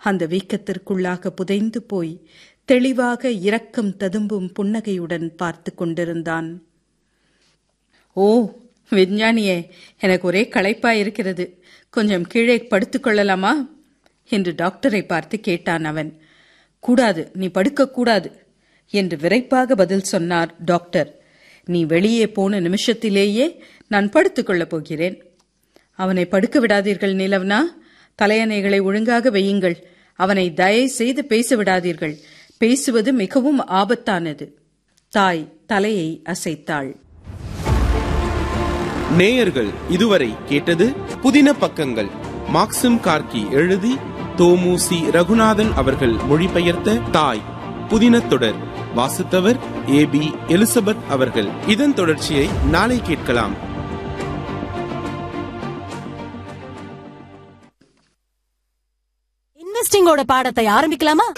அந்த வீக்கத்திற்குள்ளாக புதைந்து போய் தெளிவாக இரக்கம் ததும்பும் புன்னகையுடன் பார்த்து கொண்டிருந்தான் ஓ விஞ்ஞானியே எனக்கு ஒரே களைப்பாய் இருக்கிறது கொஞ்சம் கீழே படுத்துக் கொள்ளலாமா என்று டாக்டரை பார்த்து கேட்டான் அவன் கூடாது நீ படுக்கக்கூடாது என்று விரைப்பாக பதில் சொன்னார் டாக்டர் நீ வெளியே போன நிமிஷத்திலேயே நான் படுத்துக்கொள்ளப் போகிறேன் அவனை படுக்க விடாதீர்கள் நிலவனா தலையணைகளை ஒழுங்காக வையுங்கள் அவனை தயை செய்து பேச விடாதீர்கள் பேசுவது மிகவும் ஆபத்தானது தாய் தலையை அசைத்தாள் நேயர்கள் இதுவரை கேட்டது புதின பக்கங்கள் மாக்சிம் கார்கி எழுதி தோமுசி ரகுநாதன் அவர்கள் மொழிபெயர்த்த தாய் புதின தொடர் வாசித்தவர் ஏ பி எலிசபெத் அவர்கள் இதன் தொடர்ச்சியை நாளை கேட்கலாம் இன்வெஸ்டிங்கோட பாடத்தை ஆரம்பிக்கலாமா